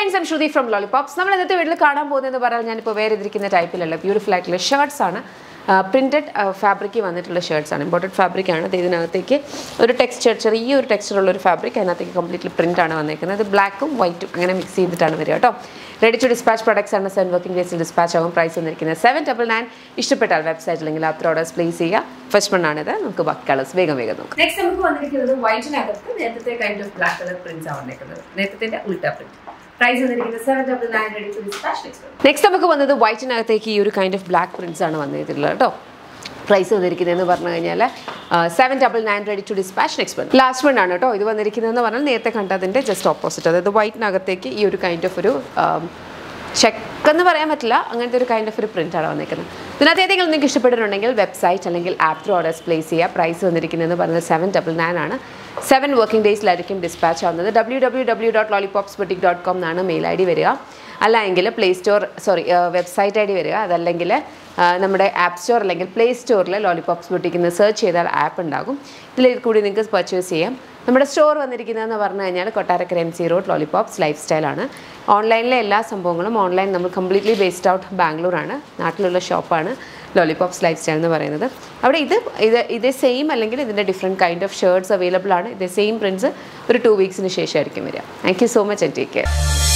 friends M Shruti from Lollipops നമ്മൾ ഇന്നത്തെ വീട്ടിൽ കാണാൻ പോകുന്നതെന്ന് പറഞ്ഞാൽ ഞാനിപ്പോൾ വേറെ ഇതിരിക്കുന്ന ടൈപ്പിലുള്ള ബ്യൂട്ടിഫുൾ ആയിട്ടുള്ള ഷർട്ട്സ് ആണ് പ്രിൻറ്റഡ് ഫാബ്രിക് വന്നിട്ടുള്ള ഷർട്ട്സ് ആണ് ഇമ്പോർട്ടഡ് ഫാബ്രിക് ആണ് ഇത് ഇതിനകത്തേക്ക് ഒരു ടെക്സ്ചർ ചെറിയ ഒരു ടെക്സ്ചർ ഉള്ള ഒരു ഫാബ്രിക് അതിനകത്തേക്ക് കംപ്ലീറ്റ്ലി പ്രിൻ്റ് ആണ് വന്നിരിക്കുന്നത് ഇത് ബ്ലാക്കും വൈറ്റും അങ്ങനെ മിക്സ് ചെയ്തിട്ടാണ് വരിക കേട്ടോ റെഡി ടു ഡിസ്പാച്ച് പ്രൊഡക്ട്സ് ആണ് സെവൻ വർക്കിംഗ് ഡേയ്സിൽ ഡിസ്പാച്ച് ആകും പ്രൈസ് വന്നിരിക്കുന്നത് സെവൻ ഡബിൾ നയൻ ഇഷ്ടപ്പെട്ടാൽ വെബ്സൈറ്റ് അല്ലെങ്കിൽ അത്ര ഓർഡേഴ്സ് പ്ലേസ് ചെയ്യുക ഫസ്റ്റ് മണ്ണാണിത് നമുക്ക് ബാക്കി കളേഴ്സ് വേഗം വേഗം നോക്കാം നെക്സ്റ്റ് നമുക്ക് വന്നിരിക്കുന്നത് വൈറ്റിനകത്ത് നേരത്തെ kind of black colour prints ആണ് വന്നിരിക്കുന്നത് നേരത്തെ ഉൾട്ട പ്രിന്റ് പ്രൈസ് വന്നിരിക്കുന്നത് seven double nine ready to dispatch next നമുക്ക് വന്നത് വൈറ്റിനകത്തേക്ക് ഈ ഒരു കൈൻഡ് ഓഫ് ബ്ലാക്ക് പ്രിന്റ്സ് ആണ് വന്നിട്ടുള്ളത് കേട്ടോ പ്രൈസ് വന്നിരിക്കുന്നതെന്ന് പറഞ്ഞു കഴിഞ്ഞാൽ seven double nine ready to dispatch next one last one ആണ് കേട്ടോ ഇത് വന്നിരിക്കുന്നതെന്ന് പറഞ്ഞാൽ നേരത്തെ കണ്ടതിൻ്റെ ജസ്റ്റ് ഓപ്പോസിറ്റ് അതായത് വൈറ്റിനകത്തേക്ക് ഈ ഒരു കൈൻഡ് ഓഫ് ഒരു ചെക്ക് എന്ന് പറയാൻ പറ്റില്ല അങ്ങനത്തെ ഒരു കൈൻഡ് ഓഫ് ഒരു പ്രിൻ്റ് ആണ് വന്നിരിക്കുന്നത് ഇതിനകത്ത് ഏതെങ്കിലും നിങ്ങൾക്ക് ഇഷ്ടപ്പെട്ടിട്ടുണ്ടെങ്കിൽ വെബ്സൈറ്റ് അല്ലെങ്കിൽ ആപ്പ് ത്രൂ ഓർഡേഴ്സ് പ്ലേസ് ചെയ്യുക പ്രൈസ് വന്നിരിക്കുന്നതെന്ന് പറയുന്നത് സെവൻ ഡബിൾ നയൻ ആണ് സെവൻ വർക്കിംഗ് ഡേയ്സിലായിരിക്കും ഡിസ്പാച്ച് ആവുന്നത് W W W dot Lollipops boutique dot com എന്നാണ് മെയിൽ ഐ ഡി വരിക അല്ലെങ്കിൽ play store sorry website I D വരിക അതല്ലെങ്കിൽ നമ്മുടെ ആപ്പ് സ്റ്റോർ അല്ലെങ്കിൽ പ്ലേ സ്റ്റോറിൽ ലോളിപോപ്സ് ബുട്ടിക്ക് നിന്ന് സെർച്ച് ചെയ്താൽ ആപ്പ് ഉണ്ടാകും ഇതിൽ കൂടി നിങ്ങൾക്ക് പർച്ചേസ് ചെയ്യാം നമ്മുടെ സ്റ്റോർ വന്നിരിക്കുന്നതെന്ന് പറഞ്ഞു കഴിഞ്ഞാൽ Kottarakkara M C road Lollipops life സ്റ്റൈലാണ് ഓൺലൈനിലെ എല്ലാ സംഭവങ്ങളും ഓൺലൈൻ നമ്മൾ കംപ്ലീറ്റ്ലി ബേസ്ഡ് ഔട്ട് ബാംഗ്ലൂരാണ് നാട്ടിലുള്ള ഷോപ്പാണ് ലോളിപോപ്സ് ലൈഫ് സ്റ്റൈൽ എന്ന് പറയുന്നത് അവിടെ ഇത് ഇത് ഇതേ സെയിം അല്ലെങ്കിൽ ഇതിൻ്റെ different kind of shirts available ആണ് ഇതേ സെയിം പ്രിൻസ് ഒരു ടു വീക്സിന് ശേഷമായിരിക്കും വരിക thank you so much and take care